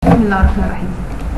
بسم الله الرحمن الرحيم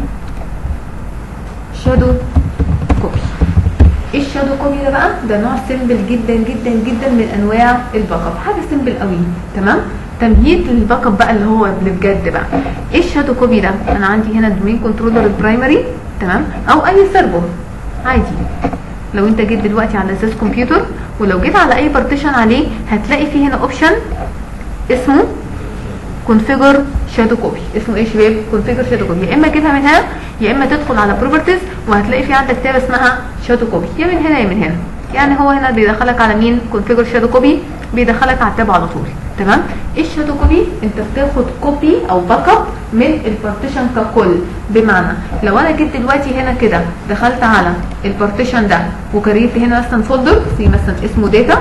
شادو كوبي ايه الشادو كوبي ده بقى ده نوع سيمبل جدا جدا جدا من انواع الباك اب حاجه سيمبل قوي تمام تمهيد للباك اب بقى اللي هو اللي بجد بقى ايه الشادو كوبي ده انا عندي هنا دومين كنترولر البرايمري تمام او اي سيرفر عادي لو انت جيت دلوقتي على اساس كمبيوتر ولو جيت على اي بارتيشن عليه هتلاقي فيه هنا اوبشن اسمه كونفيجر شادو كوبي اسمه ايه يا شباب كونفيجر شادو كوبي يا اما تجيبها من هنا يا اما تدخل على بروبرتيز وهتلاقي في عندك تاب اسمها شادو كوبي يا من هنا يا من هنا يعني هو هنا بيدخلك على مين كونفيجر شادو كوبي بيدخلك على التاب على طول تمام ايه الشادو كوبي انت بتاخد كوبي او باك اب من البارتيشن ككل بمعنى لو انا جيت دلوقتي هنا كده دخلت على البارتيشن ده وكريت هنا مثلا فولدر في مثلا اسمه داتا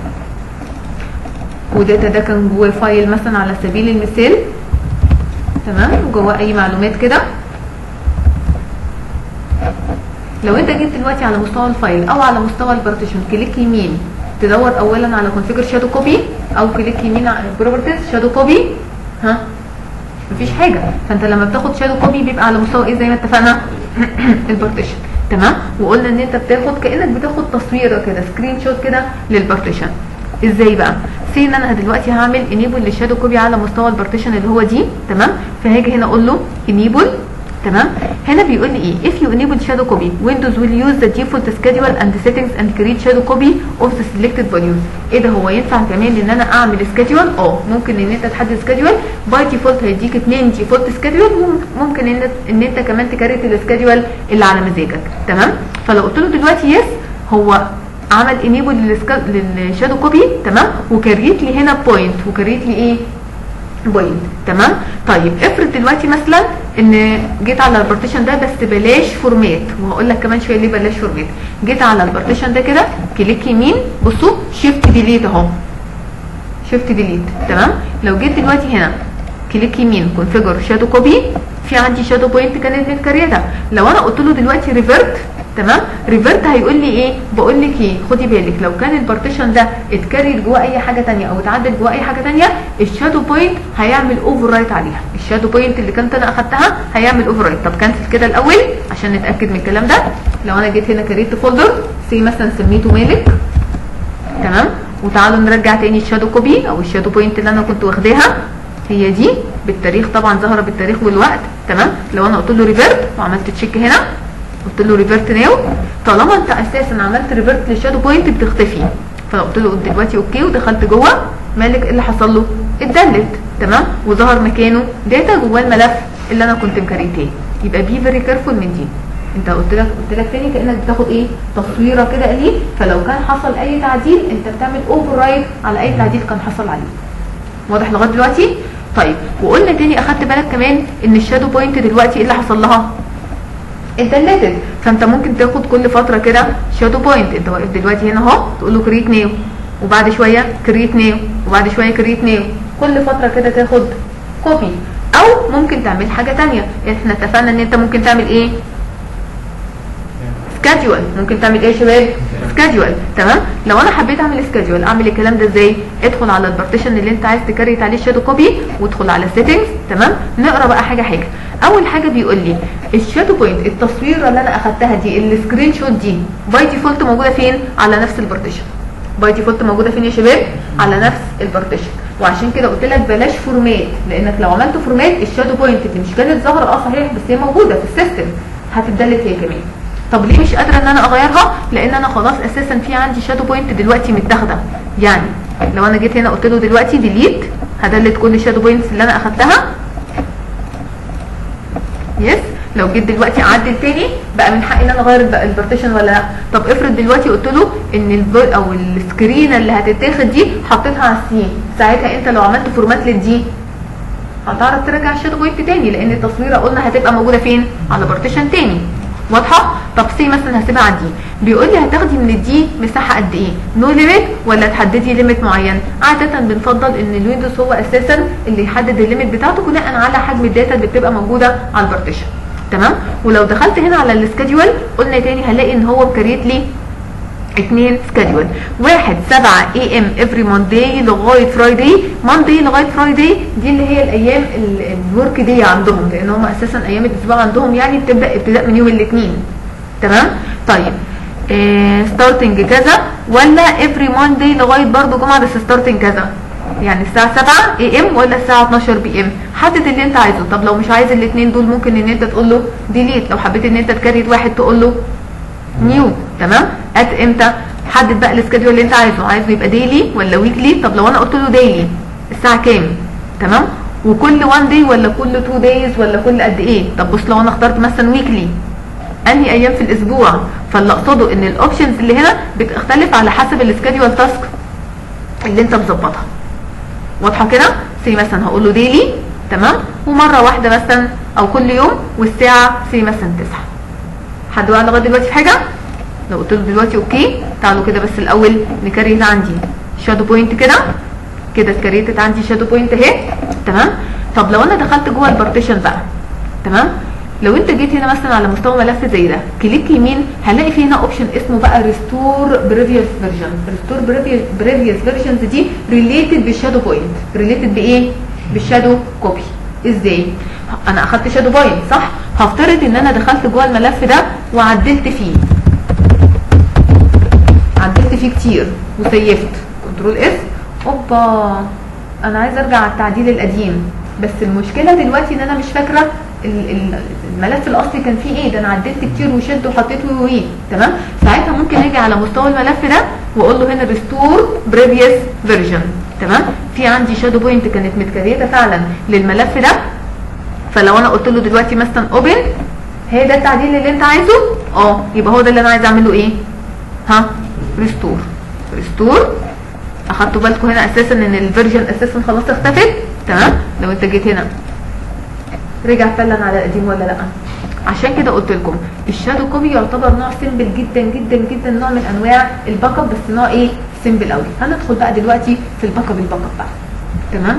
وداتا ده كان جواه فايل مثلا على سبيل المثال تمام جواه اي معلومات كده لو انت جيت دلوقتي على مستوى الفايل او على مستوى البارتيشن كليك يمين تدور اولا على كونفيجر شادو كوبي او كليك يمين على بروبرتيز شادو كوبي ها مفيش حاجه فانت لما بتاخد شادو كوبي بيبقى على مستوى ايه زي ما اتفقنا البارتيشن تمام وقلنا ان انت بتاخد كانك بتاخد تصويره كده سكرين شوت كده للبارتيشن ازاي بقى سي ان انا دلوقتي هعمل انيبل للشادو كوبي على مستوى البارتيشن اللي هو دي تمام فهاجي هنا اقول له انيبل تمام هنا بيقول لي ايه if you enable shadow copy windows will use the default schedule and settings and create shadow copy of the selected volumes ايه ده هو ينفع كمان ان انا اعمل schedule اه ممكن ان انت تحدد schedule باي ديفولت هيديك اتنين ديفولت schedule ممكن ان ان انت كمان تكريت السكادجول اللي على مزاجك تمام فلو قلت له دلوقتي يس هو عمل انيبل للشادو كوبي تمام وكريت لي هنا بوينت وكريت لي ايه بوينت تمام طيب افرض دلوقتي مثلا ان جيت على البارتيشن ده بس بلاش فورمات وهقول لك كمان شويه ليه بلاش فورمات جيت على البارتيشن ده كده كليك يمين بصوا شيفت ديليت اهو شيفت ديليت تمام لو جيت دلوقتي هنا كليك يمين كونفيجر شادو كوبي في عندي شادو بوينت كانت متكريته لو انا قلت له دلوقتي ريفرت تمام ريفرت هيقول لي ايه بقول لك ايه خدي بالك لو كان البارتيشن ده اتكريت جوه اي حاجه ثانيه او اتعدل جوه اي حاجه ثانيه الشادو بوينت هيعمل اوفر رايت عليها الشادو بوينت اللي كنت انا اخدتها هيعمل اوفر رايت طب كنسل كده الاول عشان نتاكد من الكلام ده لو انا جيت هنا كريت فولدر سي مثلا سميته مالك تمام وتعالوا نرجع تاني الشادو كوبي او الشادو بوينت اللي انا كنت واخداها هي دي بالتاريخ طبعا ظاهره بالتاريخ والوقت تمام لو انا قلت له ريفرت وعملت تشيك هنا قلت له ريفرت ناو طالما انت اساسا عملت ريفرت للشادو بوينت بتختفي فلو قلت له دلوقتي اوكي ودخلت جوه مالك ايه اللي حصل له اتدلت تمام وظهر مكانه داتا جوه الملف اللي انا كنت مكريتاه يبقى بي فيري كيرفول من دي انت قلت لك قلت لك تاني كانك بتاخد ايه تصويره كده ليه فلو كان حصل اي تعديل انت بتعمل اوفر رايد على اي تعديل كان حصل عليه واضح لغايه دلوقتي طيب وقلنا تاني اخدت بالك كمان ان الشادو بوينت دلوقتي ايه اللي حصل لها اتدلتت فانت ممكن تاخد كل فتره كده شادو بوينت انت واقف دلوقتي هنا اهو تقول له كريت نيو وبعد شويه كريت نيو وبعد شويه كريت نيو كل فتره كده تاخد كوبي او ممكن تعمل حاجه تانية احنا اتفقنا ان انت ممكن تعمل ايه سكادجول ممكن تعمل ايه يا شباب سكادجول تمام لو انا حبيت اعمل سكادجول اعمل الكلام ده ازاي ادخل على البارتيشن اللي انت عايز تكريت عليه الشادو كوبي وادخل على السيتنجز تمام نقرا بقى حاجه حاجه اول حاجه بيقول لي الشادو بوينت التصويره اللي انا اخدتها دي السكرين شوت دي باي ديفولت موجوده فين على نفس البارتيشن باي ديفولت موجوده فين يا شباب على نفس البارتيشن وعشان كده قلت لك بلاش فورمات لانك لو عملت فورمات الشادو بوينت اللي مش كانت ظاهره اه صحيح بس هي موجوده في السيستم هتتدلت هي كمان طب ليه مش قادره ان انا اغيرها لان انا خلاص اساسا في عندي شادو بوينت دلوقتي متاخده يعني لو انا جيت هنا قلت له دلوقتي ديليت هدلت كل الشادو بوينتس اللي انا اخدتها يس لو جيت دلوقتي اعدل تاني بقى من حقي ان انا اغير البارتيشن ولا لا طب افرض دلوقتي قلت له ان البو او السكرين اللي هتتاخد دي حطيتها على السي ساعتها انت لو عملت فورمات للدي هتعرف ترجع الشادو بوينت تاني لان التصويره قلنا هتبقى موجوده فين على بارتيشن تاني واضحه طب سي مثلا هسيبها على دي بيقول لي هتاخدي من الدي مساحه قد ايه نو ليميت ولا تحددي ليميت معين عاده بنفضل ان الويندوز هو اساسا اللي يحدد الليميت بتاعته بناء على حجم الداتا اللي بتبقى موجوده على البارتيشن تمام ولو دخلت هنا على السكادجول قلنا تاني هلاقي ان هو مكريت لي اتنين سكادول واحد سبعة اي ام افري مانداي لغاية فرايداي مانداي لغاية فرايداي دي اللي هي الايام الورك دي عندهم لان هم اساسا ايام الاسبوع عندهم يعني بتبدا ابتداء من يوم الاثنين تمام طيب ستارتنج كذا ولا افري مانداي لغايه برضو جمعه بس ستارتنج كذا يعني الساعه 7 اي ام ولا الساعه 12 بي ام حدد اللي انت عايزه طب لو مش عايز الاثنين دول ممكن ان انت تقول له ديليت لو حبيت ان انت تكريت واحد تقول له نيو تمام ات امتى حدد بقى السكادول اللي انت عايزه عايزه يبقى ديلي ولا ويكلي طب لو انا قلت له ديلي الساعه كام تمام وكل 1 داي ولا كل 2 دايز ولا كل قد ايه طب بص لو انا اخترت مثلا ويكلي انهي ايام في الاسبوع فاللي اقصده ان الاوبشنز اللي هنا بتختلف على حسب السكادول تاسك اللي انت مظبطها واضحه كده سي مثلا هقول له ديلي تمام ومره واحده مثلا او كل يوم والساعه سي مثلا 9 حد بقى لغايه دلوقتي في حاجه لو قلت له دلوقتي اوكي تعالوا كده بس الاول نكريت عندي شادو بوينت كده كده اتكريتت عندي شادو بوينت اهي تمام طب لو انا دخلت جوه البارتيشن بقى تمام لو انت جيت هنا مثلا على مستوى ملف زي ده كليك يمين هنلاقي في هنا اوبشن اسمه بقى ريستور بريفيوس فيرجن ريستور بريفيوس فيرجنز دي ريليتد بالشادو بوينت ريليتد بايه بالشادو كوبي ازاي انا اخدت شادو بوينت صح هفترض ان انا دخلت جوه الملف ده وعدلت فيه عدلت فيه كتير وسيفت كنترول اس اوبا انا عايز ارجع على التعديل القديم بس المشكله دلوقتي ان انا مش فاكره الملف الاصلي كان فيه ايه ده انا عدلت كتير وشلت وحطيت وي وي تمام ساعتها ممكن اجي على مستوى الملف ده واقول له هنا ريستور بريفيوس فيرجن تمام في عندي شادو بوينت كانت متكريته فعلا للملف ده فلو انا قلت له دلوقتي مثلا اوبن هي ده التعديل اللي انت عايزه اه يبقى هو ده اللي انا عايز اعمله ايه ها ريستور ريستور اخدتوا بالكم هنا اساسا ان الفيرجن اساسا خلاص اختفت تمام لو انت جيت هنا رجع فعلا على القديم ولا لا عشان كده قلت لكم الشادو كوبي يعتبر نوع سيمبل جدا جدا جدا نوع من انواع الباك اب بس نوع ايه سيمبل قوي هندخل بقى دلوقتي في الباك اب الباك اب بقى تمام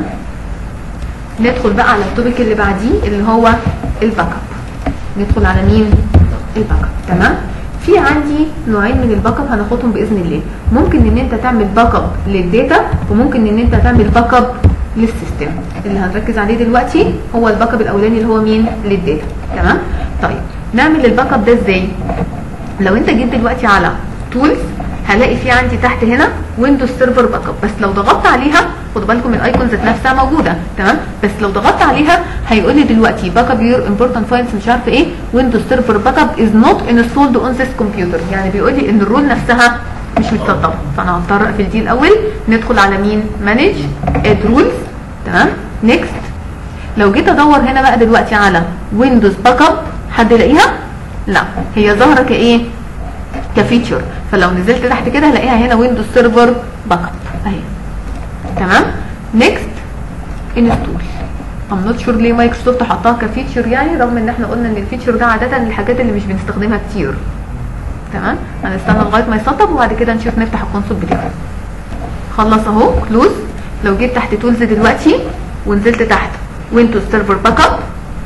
ندخل بقى على التوبيك اللي بعديه اللي هو الباك اب ندخل على مين الباك اب تمام في عندي نوعين من الباك اب هناخدهم باذن الله ممكن ان انت تعمل باك اب للداتا وممكن ان انت تعمل باك اب للسيستم اللي هنركز عليه دلوقتي هو الباك اب الاولاني اللي هو مين للداتا تمام طيب نعمل الباك اب ده ازاي لو انت جيت دلوقتي على تولز هلاقي في عندي تحت هنا ويندوز سيرفر باك اب بس لو ضغطت عليها خدوا بالكم الايكونز ذات نفسها موجوده تمام بس لو ضغطت عليها هيقول لي دلوقتي باك اب يور امبورتنت فايلز مش عارفه ايه ويندوز سيرفر باك اب از نوت انستولد اون ذيس كمبيوتر يعني بيقول لي ان الرول نفسها مش متسطبه فانا هضطر اقفل دي الاول ندخل على مين مانج اد رولز تمام نيكست لو جيت ادور هنا بقى دلوقتي على ويندوز باك اب حد يلاقيها لا هي ظاهره كايه كفيتشر فلو نزلت تحت كده هلاقيها هنا ويندوز سيرفر باك اب اهي تمام نيكست انستول ام نوت شور ليه مايكروسوفت حطها كفيتشر يعني رغم ان احنا قلنا ان الفيتشر ده عاده الحاجات اللي مش بنستخدمها كتير تمام هنستنى لغايه ما يسطب وبعد كده نشوف نفتح الكونسول بتاعه خلص اهو كلوز لو جيت تحت تولز دلوقتي ونزلت تحت ويندوز سيرفر باك اب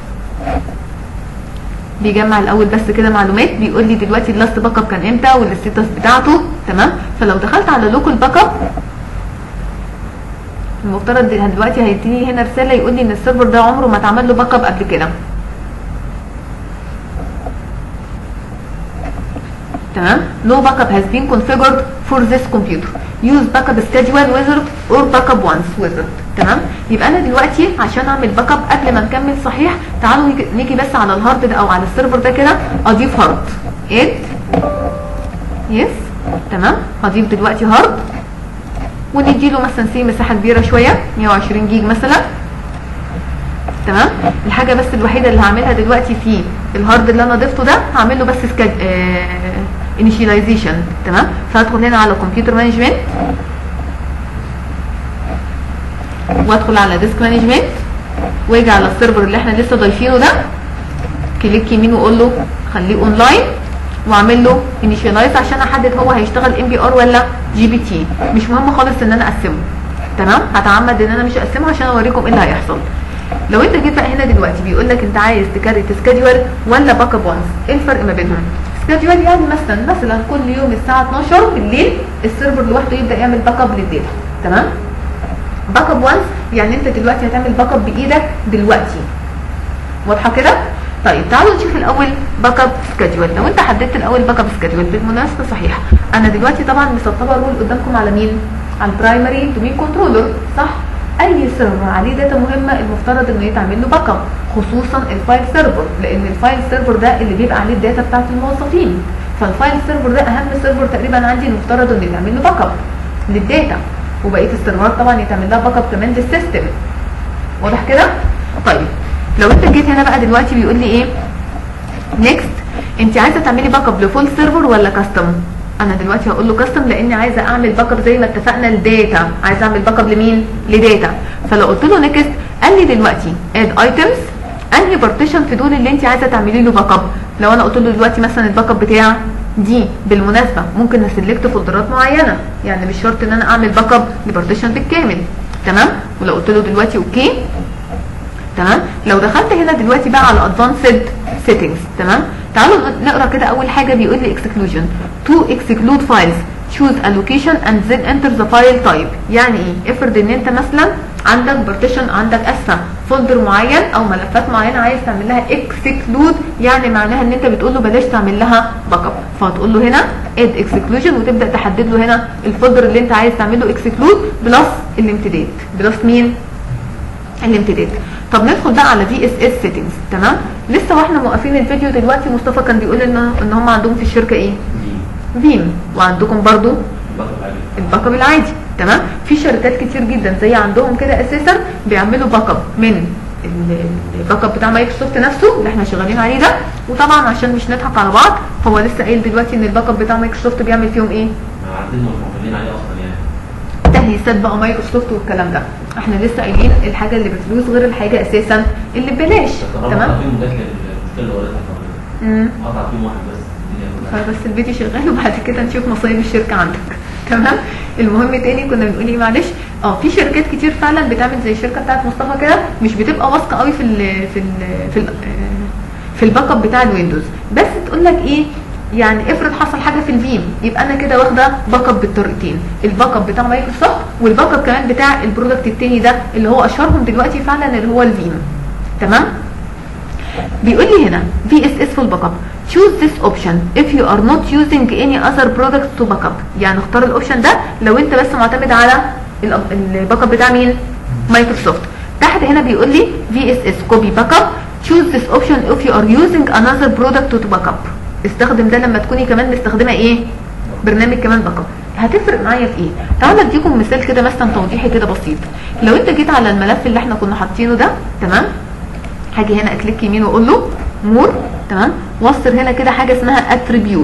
بيجمع الاول بس كده معلومات بيقول لي دلوقتي اللاست باك اب كان امتى والستاتس بتاعته تمام فلو دخلت على لوكال باك اب المفترض دلوقتي هيديني هنا رساله يقول لي ان السيرفر ده عمره ما اتعمل له باك اب قبل كده تمام no backup has been configured for this computer use backup schedule wizard or backup once wizard تمام يبقى انا دلوقتي عشان اعمل باك اب قبل ما نكمل صحيح تعالوا نيجي, نيجي بس على الهارد ده او على السيرفر ده كده اضيف هارد اد يس تمام هضيف دلوقتي هارد ونديله مثلا سي مساحه كبيره شويه 120 جيج مثلا تمام الحاجه بس الوحيده اللي هعملها دلوقتي في الهارد اللي انا ضفته ده هعمل له بس سكاد انيشياليزيشن تمام فهدخل هنا على كمبيوتر مانجمنت وادخل على ديسك مانجمنت واجي على السيرفر اللي احنا لسه ضايفينه ده كليك يمين واقول له خليه اونلاين واعمل له انيشيالايز عشان احدد هو هيشتغل ام بي ار ولا جي بي تي مش مهم خالص ان انا اقسمه تمام هتعمد ان انا مش اقسمه عشان اوريكم ايه اللي هيحصل لو انت جيت بقى هنا دلوقتي بيقول لك انت عايز تكريت سكادول ولا باك اب وانس ايه الفرق ما بينهم سكادجول يعني مثلا مثلا كل يوم الساعه 12 بالليل السيرفر لوحده يبدا يعمل باك اب للداتا تمام باك اب وانس يعني انت دلوقتي هتعمل باك اب بايدك دلوقتي واضحه كده طيب تعالوا نشوف الاول باك اب سكادجول لو انت حددت الاول باك اب سكادجول بالمناسبه صحيح انا دلوقتي طبعا مسطبه الرول قدامكم على مين على البرايمري دومين كنترولر صح اي سيرفر عليه داتا مهمه المفترض انه يتعمل له باك اب خصوصا الفايل سيرفر لان الفايل سيرفر ده اللي بيبقى عليه الداتا بتاعت الموظفين فالفايل سيرفر ده اهم سيرفر تقريبا عندي المفترض انه يتعمل له باك اب للداتا وبقيه السيرفرات طبعا يتعمل لها باك اب كمان للسيستم واضح كده طيب لو انت جيت هنا بقى دلوقتي بيقول لي ايه نيكست انت عايزه تعملي باك اب لفول سيرفر ولا كاستم انا دلوقتي هقول له كاستم لاني عايزه اعمل باك اب زي ما اتفقنا لداتا عايزه اعمل باك اب لمين لداتا فلو قلت له نيكست قال لي دلوقتي اد ايتمز انهي بارتيشن في دول اللي انت عايزه تعملي له باك اب لو انا قلت له دلوقتي مثلا الباك اب بتاع دي بالمناسبه ممكن اسلكت فولدرات معينه يعني مش شرط ان انا اعمل باك اب لبارتيشن بالكامل تمام ولو قلت له دلوقتي اوكي تمام لو دخلت هنا دلوقتي بقى على ادفانسد سيتنجز تمام تعالوا نقرا كده اول حاجه بيقول لي اكسكلوجن تو اكسكلود فايلز choose a location and then enter the file type يعني ايه افرض ان انت مثلا عندك بارتيشن عندك اسفه فولدر معين او ملفات معينه عايز تعمل لها اكسكلود يعني معناها ان انت بتقول له بلاش تعمل لها باك اب فهتقول له هنا اد اكسكلوجن وتبدا تحدد له هنا الفولدر اللي انت عايز تعمل له اكسكلود بلس الامتداد بلس مين الامتداد طب ندخل بقى على في اس اس سيتنجز تمام لسه واحنا موقفين الفيديو دلوقتي مصطفى كان بيقول لنا ان هم عندهم في الشركه ايه فيم وعندكم برضو الباك اب العادي تمام في شركات كتير جدا زي عندهم كده اساسا بيعملوا باك اب من الباك اب بتاع مايكروسوفت نفسه اللي احنا شغالين عليه ده وطبعا عشان مش نضحك على بعض هو لسه قايل دلوقتي ان الباك اب بتاع مايكروسوفت بيعمل فيهم ايه عارفين مش عليه اصلا يعني تهيئات بقى مايكروسوفت والكلام ده احنا لسه قايلين الحاجه اللي بفلوس غير الحاجه اساسا اللي ببلاش تمام تمام فيهم جات لي المشكله اللي وريتها امم قطع فيهم واحد بس الدنيا كلها فبس الفيديو شغال وبعد كده نشوف مصايب الشركه عندك تمام المهم تاني كنا بنقول ايه معلش اه في شركات كتير فعلا بتعمل زي الشركه بتاعت مصطفى كده مش بتبقى واثقه قوي في ال في ال في ال في الباك اب بتاع الويندوز بس تقول لك ايه يعني افرض حصل حاجه في الفيم يبقى انا كده واخده باك اب بالطريقتين الباك اب بتاع مايكروسوفت والباك اب كمان بتاع البرودكت التاني ده اللي هو اشهرهم دلوقتي فعلا اللي هو الفيم تمام بيقول لي هنا VSS full backup choose this option if you are not using any other product to backup يعني اختار الاوبشن ده لو انت بس معتمد على الباك اب بتاع مين مايكروسوفت تحت هنا بيقول لي VSS copy backup choose this option if you are using another product to backup استخدم ده لما تكوني كمان مستخدمه ايه برنامج كمان باك اب هتفرق معايا في ايه تعال اديكم مثال كده مثلا توضيحي كده بسيط لو انت جيت على الملف اللي احنا كنا حاطينه ده تمام هاجي هنا اكليك يمين واقول له مور تمام واصر هنا كده حاجه اسمها اتريبيوت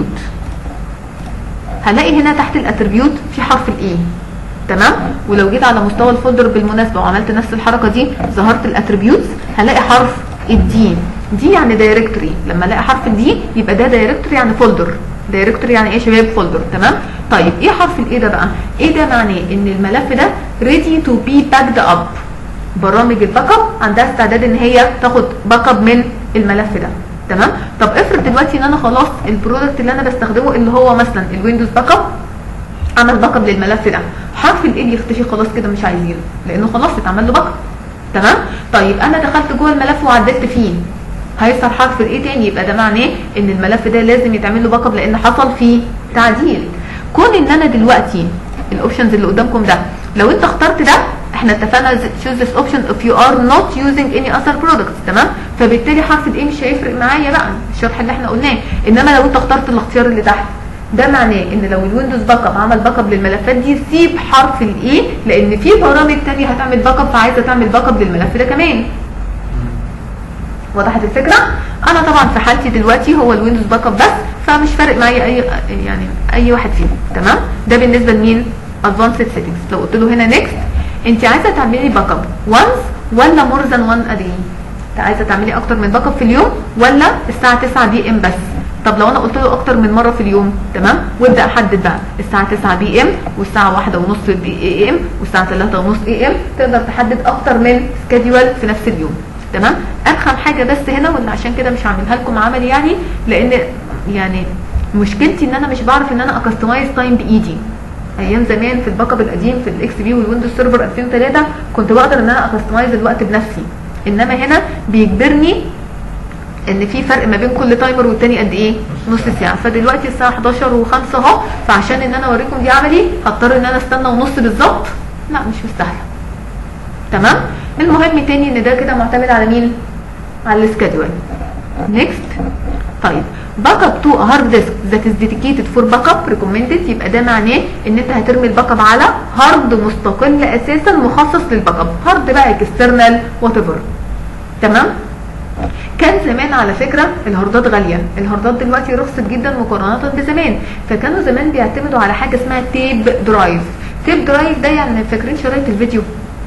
هلاقي هنا تحت الاتريبيوت في حرف الاي تمام ولو جيت على مستوى الفولدر بالمناسبه وعملت نفس الحركه دي ظهرت الاتريبيوتس هلاقي حرف الدي دي يعني دايركتوري لما الاقي حرف الدي يبقى ده دايركتوري يعني فولدر دايركتوري يعني ايه يا شباب فولدر تمام طيب ايه حرف الايه ده بقى ايه ده معناه ان الملف ده ريدي تو بي باكد اب برامج الباك اب عندها استعداد ان هي تاخد باك اب من الملف ده تمام طب افرض دلوقتي ان انا خلاص البرودكت اللي انا بستخدمه اللي هو مثلا الويندوز باك اب عمل باك اب للملف ده حرف الايه يختفي خلاص كده مش عايزينه لانه خلاص اتعمل له باك اب تمام طيب انا دخلت جوه الملف وعدلت فيه هيظهر حرف الايه تاني يبقى ده معناه ان الملف ده لازم يتعمل له باك اب لان حصل فيه تعديل كون ان انا دلوقتي الاوبشنز اللي قدامكم ده لو انت اخترت ده احنا اتفقنا choose this option if you are not using any other products تمام فبالتالي حرف الايه مش هيفرق معايا بقى الشرح اللي احنا قلناه انما لو انت اخترت الاختيار اللي تحت ده معناه ان لو الويندوز باك اب عمل باك اب للملفات دي سيب حرف الايه لان في برامج تانية هتعمل باك اب فعايزه تعمل باك اب للملف ده كمان وضحت الفكره انا طبعا في حالتي دلوقتي هو الويندوز باك اب بس فمش فارق معايا اي يعني اي واحد فيهم تمام ده بالنسبه لمين ادفانسد سيتنجز لو قلت له هنا نيكست انت عايزه تعملي باك اب وانس ولا مور ذان وان ا داي انت عايزه تعملي اكتر من باك اب في اليوم ولا الساعه 9 بي ام بس طب لو انا قلت له اكتر من مره في اليوم تمام وابدا احدد بقى الساعه 9 بي ام والساعه 1 ونص بي اي ام والساعه 3 ونص اي ام تقدر تحدد اكتر من سكادول في نفس اليوم تمام ارخم حاجه بس هنا ولا عشان كده مش هعملها لكم عملي يعني لان يعني مشكلتي ان انا مش بعرف ان انا اكستمايز تايم بايدي ايام زمان في الباك اب القديم في الاكس بي والويندوز سيرفر 2003 كنت بقدر ان انا اكستمايز الوقت بنفسي انما هنا بيجبرني ان في فرق ما بين كل تايمر والتاني قد ايه نص ساعه فدلوقتي الساعه 11 و5 اهو فعشان ان انا اوريكم دي عملي هضطر ان انا استنى ونص بالظبط لا مش مستاهله تمام المهم تاني ان ده كده معتمد على مين على السكادول نيكست طيب باك اب تو هارد ديسك ذات از ديديكيتد فور باك اب ريكومندد يبقى ده معناه ان انت هترمي الباك اب على هارد مستقل اساسا مخصص للباك اب هارد بقى اكسترنال وات ايفر تمام كان زمان على فكره الهاردات غاليه الهاردات دلوقتي رخصت جدا مقارنه بزمان فكانوا زمان بيعتمدوا على حاجه اسمها تيب درايف تيب درايف ده يعني فاكرين شرايط الفيديو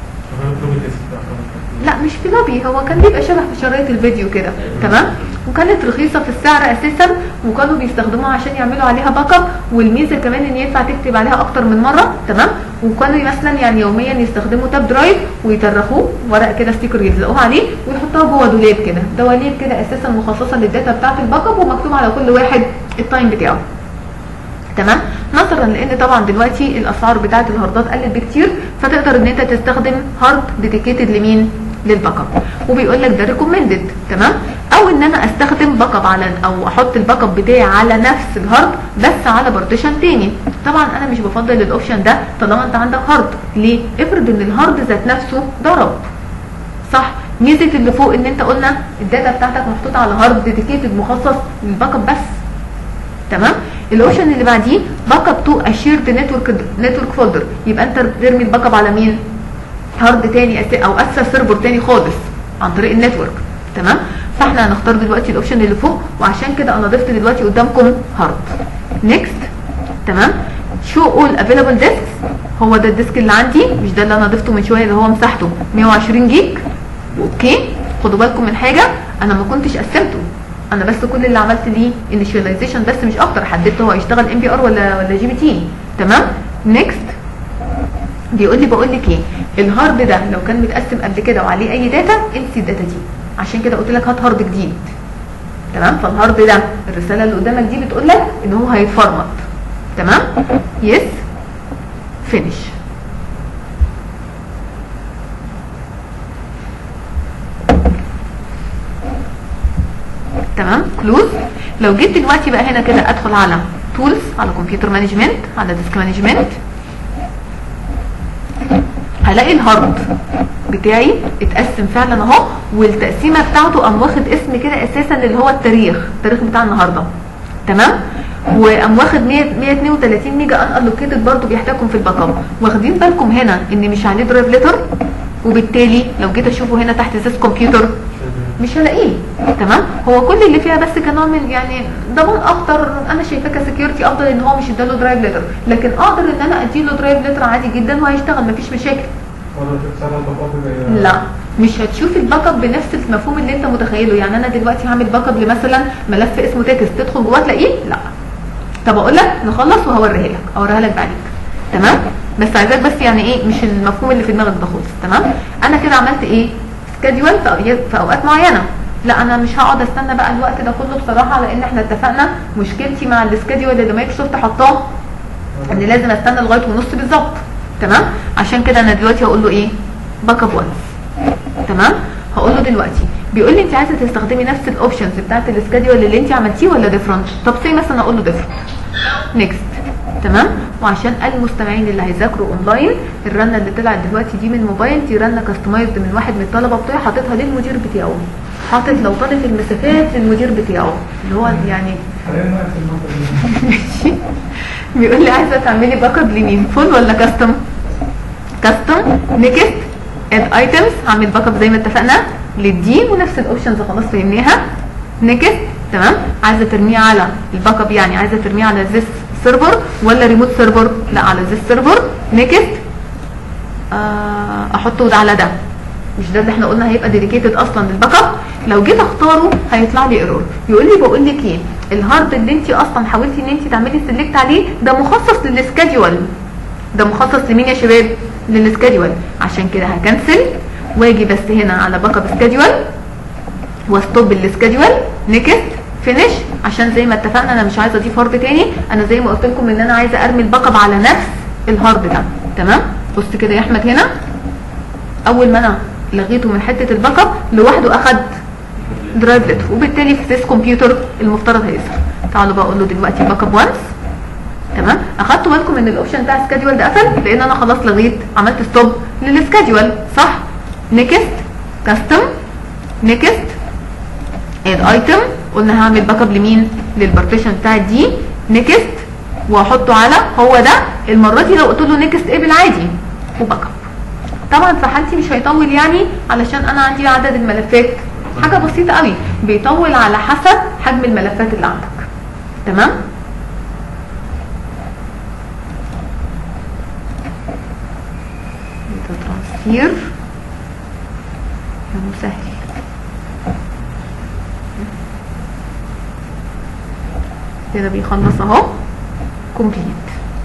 لا مش فلوبي هو كان بيبقى شبه في شرايط الفيديو كده تمام وكانت رخيصه في السعر اساسا وكانوا بيستخدموها عشان يعملوا عليها باك اب والميزه كمان ان ينفع تكتب عليها اكتر من مره تمام وكانوا مثلا يعني يوميا يستخدموا تاب درايف ويترخوه ورق كده ستيكر يلزقوه عليه ويحطوها جوه دولاب كده دواليب كده اساسا مخصصه للداتا بتاعه الباك اب ومكتوب على كل واحد التايم بتاعه تمام نظرا لان طبعا دلوقتي الاسعار بتاعه الهاردات قلت بكتير فتقدر ان انت تستخدم هارد ديديكيتد لمين للباك اب وبيقول لك ده ريكومندد تمام او ان انا استخدم باك اب على او احط الباك اب بتاعي على نفس الهارد بس على بارتيشن تاني طبعا انا مش بفضل الاوبشن ده طالما انت عندك هارد ليه افرض ان الهارد ذات نفسه ضرب صح ميزه اللي فوق ان انت قلنا الداتا بتاعتك محطوطه على هارد ديديكيتد مخصص للباك اب بس تمام الاوبشن اللي بعديه باك اب تو اشيرد نتورك نتورك فولدر يبقى انت بترمي الباك اب على مين هارد تاني أس... او اسس سيرفر تاني خالص عن طريق النتورك تمام فاحنا هنختار دلوقتي الاوبشن اللي فوق وعشان كده انا ضفت دلوقتي قدامكم هارد نيكست تمام شو اول افيلابل ديسكس هو ده الديسك اللي عندي مش ده اللي انا ضفته من شويه اللي هو مساحته 120 جيج اوكي خدوا بالكم من حاجه انا ما كنتش قسمته انا بس كل اللي عملت ليه انيشاليزيشن بس مش اكتر حددت هو هيشتغل ام بي ار ولا ولا جي بي تي تمام نيكست بيقول لي بقول لك ايه الهارد ده لو كان متقسم قبل كده وعليه اي داتا انسي الداتا دي عشان كده قلت لك هات هارد جديد تمام فالهارد ده الرساله اللي قدامك دي بتقول لك ان هو هيتفرمط تمام يس فينيش تمام كلوز لو جيت دلوقتي بقى هنا كده ادخل على تولز على كمبيوتر مانجمنت على ديسك مانجمنت هلاقي الهارد بتاعي اتقسم فعلا اهو والتقسيمه بتاعته قام واخد اسم كده اساسا اللي هو التاريخ التاريخ بتاع النهارده تمام وقام واخد 100 132 ميجا ان الوكيتد برضه بيحتاجكم في الباك اب واخدين بالكم هنا ان مش عليه درايف ليتر وبالتالي لو جيت اشوفه هنا تحت زيس كمبيوتر مش هلاقيه تمام هو كل اللي فيها بس كنوع من يعني ضمان اكتر انا شايفاه كسكيورتي افضل ان هو مش اداله درايف ليتر لكن اقدر ان انا اديله درايف ليتر عادي جدا وهيشتغل مفيش مشاكل لا مش هتشوف الباك اب بنفس المفهوم اللي انت متخيله يعني انا دلوقتي هعمل باك اب لمثلا ملف اسمه تكست تدخل جواه تلاقيه لا طب اقول لك نخلص وهوريها لك اوريها لك بعدين تمام بس عايزاك بس يعني ايه مش المفهوم اللي في دماغك ده خالص تمام انا كده عملت ايه سكادول في اوقات معينه لا انا مش هقعد استنى بقى الوقت ده كله بصراحه لان احنا اتفقنا مشكلتي مع السكادول اللي مايكروسوفت حطاه ان لازم استنى لغايه ونص بالظبط تمام عشان كده انا دلوقتي هقول له ايه باك اب وانس تمام هقول له دلوقتي بيقول لي انت عايزه تستخدمي نفس الاوبشنز بتاعت السكادول اللي انت عملتيه ولا ديفرنت طب سي مثلا اقول له ديفرنت نيكست تمام وعشان المستمعين اللي هيذاكروا اونلاين الرنه اللي طلعت دلوقتي دي من موبايل دي رنه كاستمايزد من واحد من الطلبه بتوعي حاططها للمدير بتاعه حاطط لو طالب المسافات للمدير بتاعه اللي هو يعني ماشي بيقول لي عايزه تعملي باك اب لمين فول ولا كاستم كاستم نيكست اد ايتمز هعمل باك اب زي ما اتفقنا للدي ونفس الاوبشنز خلاص فهمناها نيكست تمام عايزه ترميه على الباك اب يعني عايزه ترميه على زيس سيرفر ولا ريموت سيرفر لا على زيس سيرفر نيكست آه احطه ده على ده مش ده اللي احنا قلنا هيبقى ديديكيتد اصلا للباك اب لو جيت اختاره هيطلع لي ايرور يقول لي بقول لك ايه الهارد اللي انت اصلا حاولتي ان انت تعملي سيلكت عليه ده مخصص للسكادول ده مخصص لمين يا شباب للسكادول عشان كده هكنسل واجي بس هنا على باك اب سكادول واستوب السكادول نيكست فينيش عشان زي ما اتفقنا انا مش عايزه اضيف هارد تاني انا زي ما قلت لكم ان انا عايزه ارمي الباك اب على نفس الهارد ده تمام بص كده يا احمد هنا اول ما انا لغيته من حته الباك اب لوحده اخد درايف لتر وبالتالي في ذيس كمبيوتر المفترض هيظهر تعالوا بقى اقول له دلوقتي باك اب وانس تمام اخدتوا بالكم ان الاوبشن بتاع السكادول ده قفل لان انا خلاص لغيت عملت ستوب للسكادول صح نيكست كاستم نيكست اد ايتم قلنا هعمل باك اب لمين للبارتيشن بتاع دي نيكست واحطه على هو ده المره دي لو قلت له نيكست ايه بالعادي وباك اب طبعا في حالتي مش هيطول يعني علشان انا عندي عدد الملفات حاجه بسيطه قوي بيطول على حسب حجم الملفات اللي عندك تمام ده ترانسفير يا مسهل كده بيخلص اهو كومبليت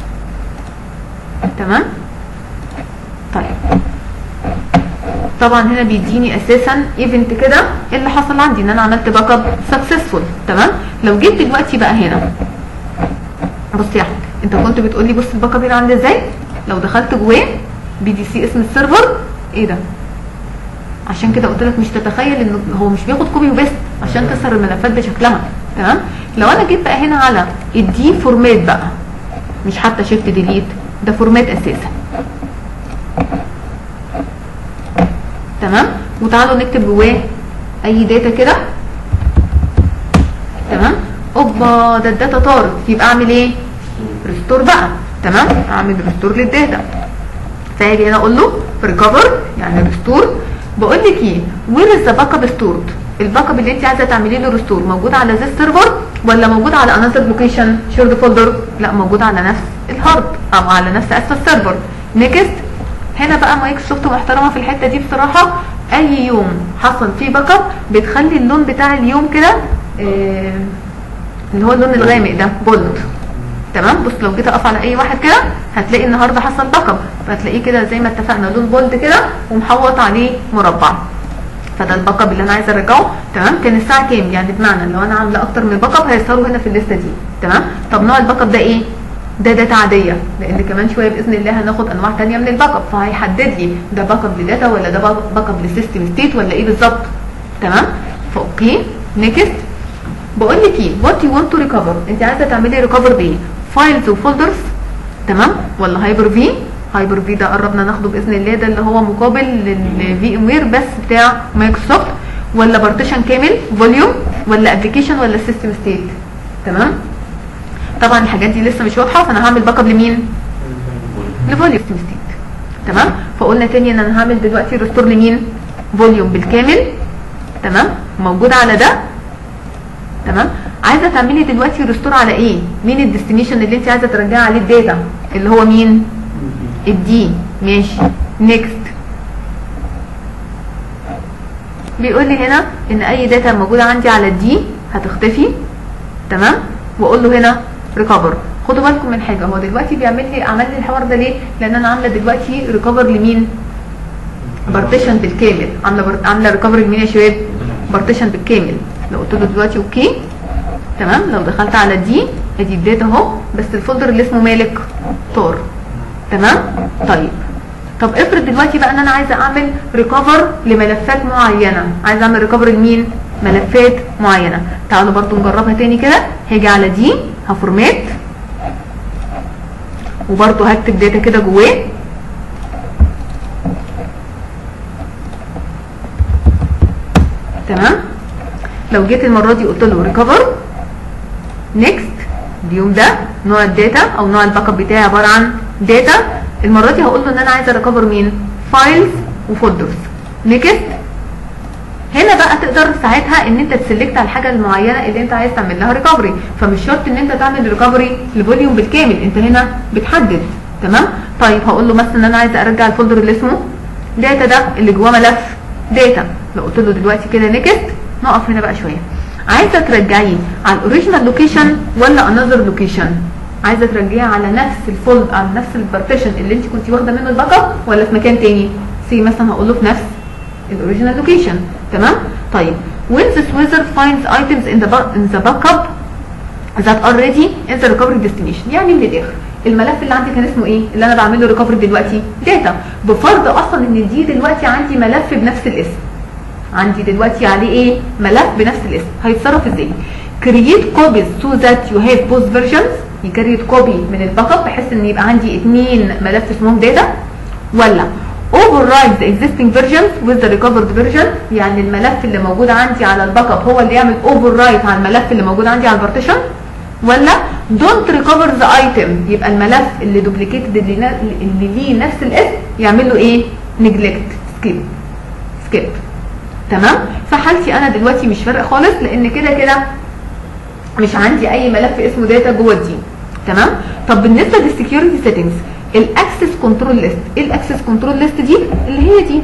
تمام طيب طبعا هنا بيديني اساسا ايفنت كده ايه اللي حصل عندي ان انا عملت باك اب سكسسفول تمام لو جيت دلوقتي بقى هنا بص يا احمد انت كنت بتقول لي بص الباك اب هنا عامل ازاي لو دخلت جواه بي دي سي اسم السيرفر ايه ده عشان كده قلت لك مش تتخيل ان هو مش بياخد كوبي وبيست عشان تظهر الملفات بشكلها تمام لو انا جيت بقى هنا على الدي فورمات بقى مش حتى شيفت ديليت ده فورمات اساسا تمام وتعالوا نكتب جواه اي داتا كده تمام اوبا ده الداتا طارت يبقى اعمل ايه ريستور بقى تمام اعمل ريستور للداتا فاجي هنا اقول له ريكفر يعني ريستور بقول لك ايه وير از ذا باك اب ستورد الباك اب اللي انت عايزه تعملي له ريستور موجود على ذا سيرفر ولا موجود على انذر لوكيشن شيرد فولدر لا موجود على نفس الهارد او على نفس اسف السيرفر نيكست هنا بقى مايكروسوفت محترمه في الحته دي بصراحه اي يوم حصل فيه باك اب بتخلي اللون بتاع اليوم كده آه اللي هو اللون الغامق ده بولد تمام بص لو جيت اقف على اي واحد كده هتلاقي النهارده حصل باك اب فهتلاقيه كده زي ما اتفقنا لون بولد كده ومحوط عليه مربع فده الباك اب اللي انا عايزه ارجعه تمام كان الساعه كام يعني بمعنى لو انا عامله اكتر من باك اب هيظهروا هنا في الليسته دي تمام طب نوع الباك اب ده ايه ده داتا عاديه لان كمان شويه باذن الله هناخد انواع ثانيه من الباك اب فهيحدد لي ده باك اب لداتا ولا ده باك اب لسيستم ستيت ولا ايه بالظبط تمام فاوكي نيكست بقول لك ايه وات يو ونت تو ريكفر انت عايزه تعملي ريكفر بايه فايلز وفولدرز تمام ولا هايبر في هايبر في ده قربنا ناخده باذن الله ده اللي هو مقابل للفي ام وير بس بتاع مايكروسوفت ولا بارتيشن كامل فوليوم ولا ابلكيشن ولا سيستم ستيت تمام طبعا الحاجات دي لسه مش واضحه فانا هعمل باك اب لمين لفوليوم سيستم ستيت تمام فقلنا تاني ان انا هعمل دلوقتي ريستور لمين فوليوم بالكامل تمام موجود على ده تمام عايزه تعملي دلوقتي ريستور على ايه مين الديستنيشن اللي انت عايزه ترجعي عليه الداتا اللي هو مين الدي ماشي نيكست بيقول لي هنا ان اي داتا موجوده عندي على الدي هتختفي تمام واقول له هنا ريكفر خدوا بالكم من حاجه هو دلوقتي بيعمل لي عمل لي الحوار ده ليه لان انا عامله دلوقتي ريكفر لمين بارتيشن بالكامل عامله بر... عامله ريكفر لمين يا شباب بارتيشن بالكامل لو قلت له دلوقتي اوكي تمام لو دخلت على دي ادي الداتا اهو بس الفولدر اللي اسمه مالك طار تمام طيب طب افرض دلوقتي بقى ان انا عايزه اعمل ريكفر لملفات معينه عايزه اعمل ريكفر لمين ملفات معينه تعالوا برضو نجربها تاني كده هاجي على دي هفورمات وبرضو هكتب داتا كده جواه تمام لو جيت المره دي قلت له ريكفر نيكست اليوم ده نوع الداتا او نوع الباك اب بتاعي عباره عن داتا المره دي هقول له ان انا عايزه ريكفر مين فايلز وفولدرز نيكست هنا بقى تقدر ساعتها ان انت تسلكت على الحاجه المعينه اللي انت عايز تعمل لها ريكفري فمش شرط ان انت تعمل ريكفري لفوليوم بالكامل انت هنا بتحدد تمام طيب هقول له مثلا ان انا عايزه ارجع الفولدر اللي اسمه داتا ده اللي جواه ملف داتا لو قلت له دلوقتي كده نيكست نقف هنا بقى شويه عايزه ترجعيه على الاوريجينال لوكيشن ولا انذر لوكيشن عايزه ترجعيه على نفس الفولد على نفس البارتيشن اللي انت كنت واخده منه الباك اب ولا في مكان تاني سي مثلا هقول له في نفس الاوريجينال لوكيشن تمام طيب when this wizard finds items in the bu- in the backup that are ready in the recovery destination يعني من الاخر الملف اللي عندي كان اسمه ايه اللي انا بعمل له ريكفري دلوقتي داتا بفرض اصلا ان دي دلوقتي عندي ملف بنفس الاسم عندي دلوقتي عليه ايه ملف بنفس الاسم هيتصرف ازاي create copies so that you have both versions يكريت كوبي من الباك اب بحيث ان يبقى عندي اتنين ملف اسمهم داتا ولا override the existing versions with the recovered version يعني الملف اللي موجود عندي على الباك اب هو اللي يعمل override على الملف اللي موجود عندي على البارتيشن ولا don't recover the item يبقى الملف اللي duplicated اللي, نا- اللي ليه نفس الاسم يعمل له ايه neglect skip skip تمام فحالتي انا دلوقتي مش فارق خالص لان كده كده مش عندي اي ملف اسمه داتا جوه الدي تمام طب بالنسبه للسكيورتي سيتنجز الاكسس كنترول ليست ايه الاكسس كنترول ليست دي اللي هي دي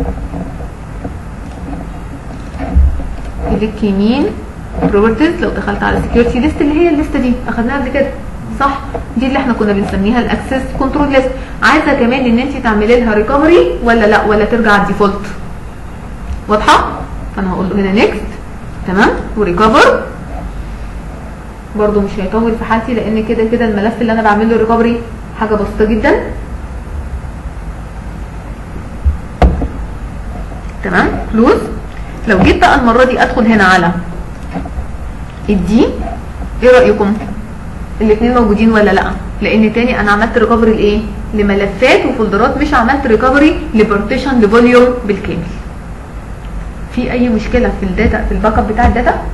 كليك يمين بروبرتيز لو دخلت على سكيورتي ليست اللي هي الليسته دي اخدناها قبل كده صح دي اللي احنا كنا بنسميها الاكسس كنترول ليست عايزه كمان ان انت تعملي لها ريكفري ولا لا ولا ترجع على الديفولت واضحه فانا هقول له هنا نيكست تمام وريكفر برضو مش هيطول في حالتي لان كده كده الملف اللي انا بعمل له ريكفري حاجه بسيطه جدا تمام كلوز لو جيت بقى المره دي ادخل هنا على الدي ايه رايكم الاثنين موجودين ولا لا لان تاني انا عملت ريكفري لايه لملفات وفولدرات مش عملت ريكفري لبارتيشن لفوليوم بالكامل في اي مشكله في الداتا في الباك اب بتاع الداتا